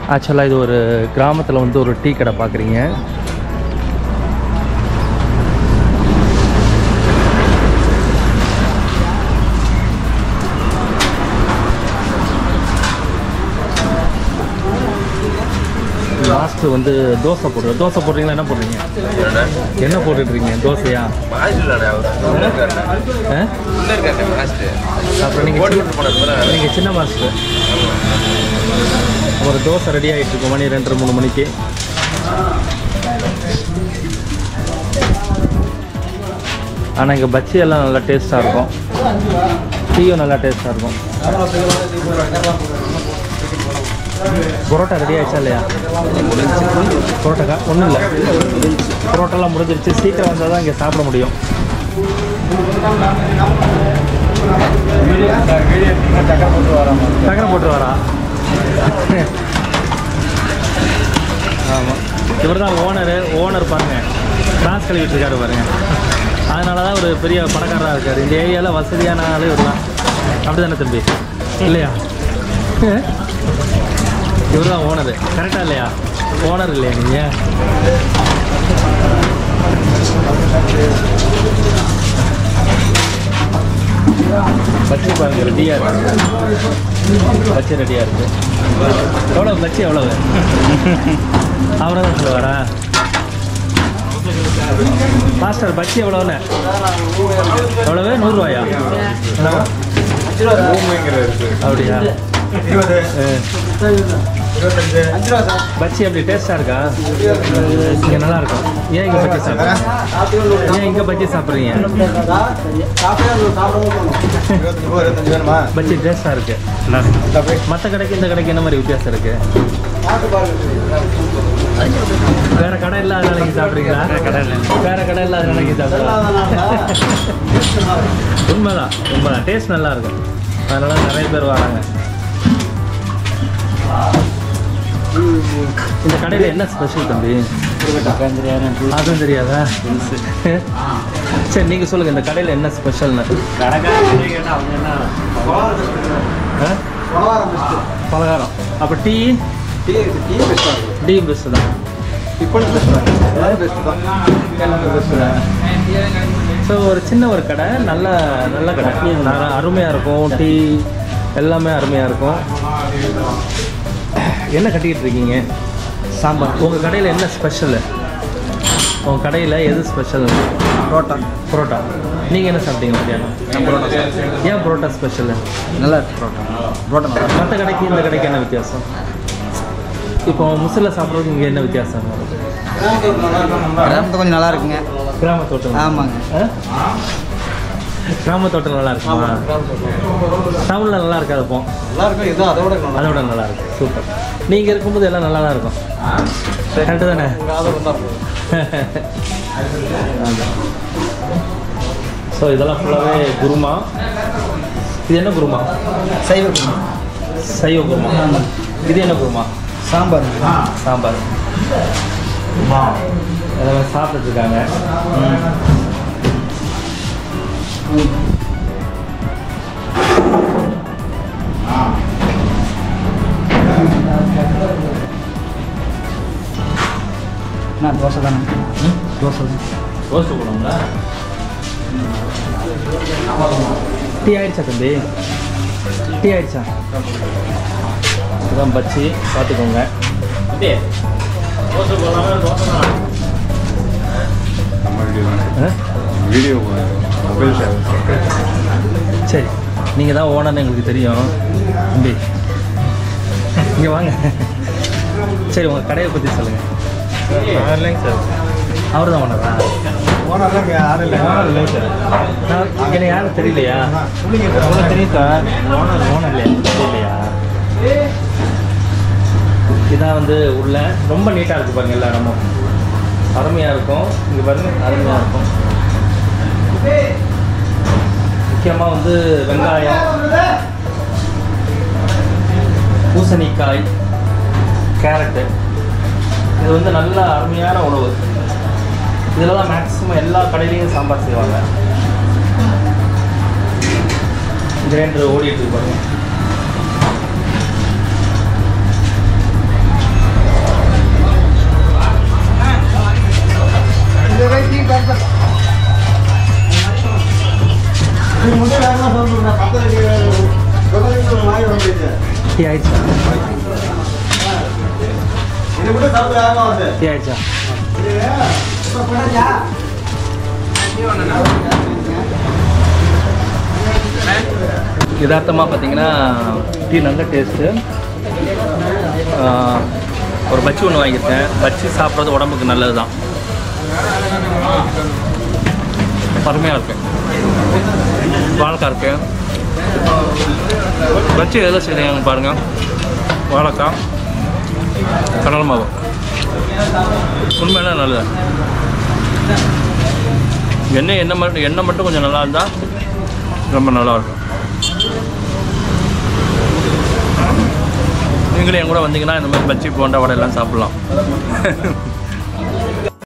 ஆக்சுவலாக இது ஒரு கிராமத்தில் வந்து ஒரு டீ கடை பார்க்குறீங்க லாஸ்ட்டு வந்து தோசை போடுற தோசை போடுறீங்களா என்ன போடுறீங்க என்ன போட்டுட்ருக்கீங்க தோசையா ஆ அப்புறம் நீங்கள் நீங்கள் சின்ன மாஸ்டர் ஒரு தோசை ரெடி ஆகிட்டு இருக்கு மணி ரெண்டரை மூணு மணிக்கு ஆனால் இங்கே பச்சி எல்லாம் நல்லா டேஸ்ட்டாக இருக்கும் டீயும் நல்லா டேஸ்ட்டாக இருக்கும் பரோட்டா ரெடி ஆயிடுச்சா இல்லையா பரோட்டாக்கா ஒன்றும் இல்லை பரோட்டாலாம் முடிஞ்சிருச்சு சீக்கிரம் வந்தால் தான் இங்கே சாப்பிட முடியும் சக்கரை போட்டு வரா ஆமாம் இவர் தான் ஓனரு ஓனர் பாருங்க கிராஸ் கழுவிட்டு இருக்காரு பாருங்க அதனால தான் ஒரு பெரிய பணக்காரராக இருக்கார் இந்த ஏரியாவில் வசதியான ஆளு இவர் தான் அப்படி தானே தம்பி இல்லையா இவர் தான் ஓனரு கரெக்டாக இல்லையா ஓனர் இல்லையா நீங்கள் பச்சை பாருங்க ரெடியாக இருக்கு பச்சை ரெடியாக இருக்கு எவ்வளோ பச்சை எவ்வளவு அவரை தான் சொல்லுவாரா மாஸ்டர் பச்சி எவ்வளோன்னு எவ்வளவு நூறுரூவாயா அப்படியா ஆ. பச்சி அப்படி டேஸ்ட்டாக இருக்கா இங்கே நல்லா இருக்கும் ஏன் இங்கே பச்சி சாப்பிட்றீங்க ஏன் இங்கே பச்சி சாப்பிட்றீங்க பச்சி டேஸ்ட்டாக இருக்கு மற்ற கடைக்கு இந்த கடைக்கு என்ன மாதிரி வித்தியாசம் இருக்கு வேற கடை இல்லை அதனால இங்கே சாப்பிட்றீங்களா வேற கடை இல்லை அதனால இங்கே சாப்பிட்றீங்களா உண்மைதான் உண்மைதான் டேஸ்ட் நல்லா இருக்கும் அதனால நிறைய பேர் வராங்க இந்த கடையில் என்ன ஸ்பெஷல் தம்பி அதுவும் தெரியாதா சரி நீங்கள் சொல்லுங்கள் இந்த கடையில் என்ன ஸ்பெஷல்னு ஆ? பலகாரம் அப்போ டீ டீ பெஸ்ட்டு தான் ஸோ ஒரு சின்ன ஒரு கடை நல்ல நல்ல கடை நல்லா அருமையாக இருக்கும் டீ எல்லாமே அருமையாக இருக்கும் என்ன கட்டிக்கிட்டு இருக்கீங்க சாம்பார் உங்கள் கடையில் என்ன ஸ்பெஷலு உங்கள் கடையில் எது ஸ்பெஷல் புரோட்டா புரோட்டா நீங்கள் என்ன சாப்பிட்டீங்க மத்தியானம் ஏன் புரோட்டா ஸ்பெஷலு நல்லா இருக்கு புரோட்டா புரோட்டா நல்லா மற்ற கடைக்கு இந்த கடைக்கு என்ன வித்தியாசம் இப்போ முசில் சாப்பிட்றதுக்கு இங்கே என்ன வித்தியாசம் கிராமத்து கொஞ்சம் நல்லா இருக்குங்க கிராம தோட்டம் ஆமாங்க ஆ? கிராம தோட்டம் நல்லா இருக்குமா டவுனில் நல்லா இருக்காது அப்போ நல்லா இருக்கும் இது அதோட அதோட நல்லா இருக்கு சூப்பர் நீங்கள் இருக்கும்போது எல்லாம் நல்லா தான் இருக்கும் கரெக்டு தானே ஸோ இதெல்லாம் ஃபுல்லாகவே குருமா இது என்ன குருமா சைவ குருமா. சைவ குருமா இது என்ன குருமா சாம்பார் சாம்பார் எல்லாமே சாப்பிட்டுட்டு இருக்காங்க நான் தோசை தானே தோசை தான் ரோஸ்ட் போடுவோங்களா டீ ஆயிடுச்சா தம்பி டீ ஆயிடுச்சா இதுதான் பச்சி பார்த்துக்கோங்க ஆ? வீடியோ மொபைல் சேவை சரி நீங்கள் தான் ஓனர்னு எங்களுக்கு தெரியும் தம்பி இங்கே வாங்க சரி உங்கள் கடையை பற்றி சொல்லுங்கள் இல்லைங்க சார் அவர் தான் ஓனரா ஓனர்லாம் யாரும் இல்லை ஓனர் இல்லைங்க சார் நான் என்னை யாரும் தெரியலையா சொல்லுங்க உங்களுக்கு தெரியும் சார் ஓனர் ஓனர் இல்லையா தெரியலையா இதான் வந்து உள்ள ரொம்ப நீட்டாக இருக்குது பாருங்க எல்லா இடமும் அருமையாக இருக்கும் இங்கே பாருங்க அருமையாக இருக்கும் முக்கியமாக வந்து வெங்காயம் பூசணிக்காய் கேரட்டு இது வந்து நல்ல அருமையான உணவு இதில் தான் மேக்ஸிமம் எல்லா கடையிலையும் சாம்பார் செய்வாங்க கிரைண்டர் ஓடிட்டு இருக்கு பாருங்க டீ ஆயிடுச்சா யதார்த்தமாக பார்த்தீங்கன்னா டீ நல்ல டேஸ்ட்டு ஒரு பச்சி ஒன்று வாங்கியிருக்கேன் பச்சி சாப்பிட்றது உடம்புக்கு நல்லது தான் அருமையாக இருக்கு வாழைக்காய் இருக்கு பச்சி எதில் செய்கிறாங்க பாருங்கள் வாழைக்காய் கடல் மாவு உண்மையில நல்லது எண்ணெய் எண்ணெய் மட்டும் எண்ணெய் மட்டும் கொஞ்சம் நல்லா இருந்தால் ரொம்ப நல்லா இருக்கும் நீங்களும் என் கூட வந்தீங்கன்னா இந்த மாதிரி பச்சி போண்டா வடை எல்லாம் சாப்பிட்லாம்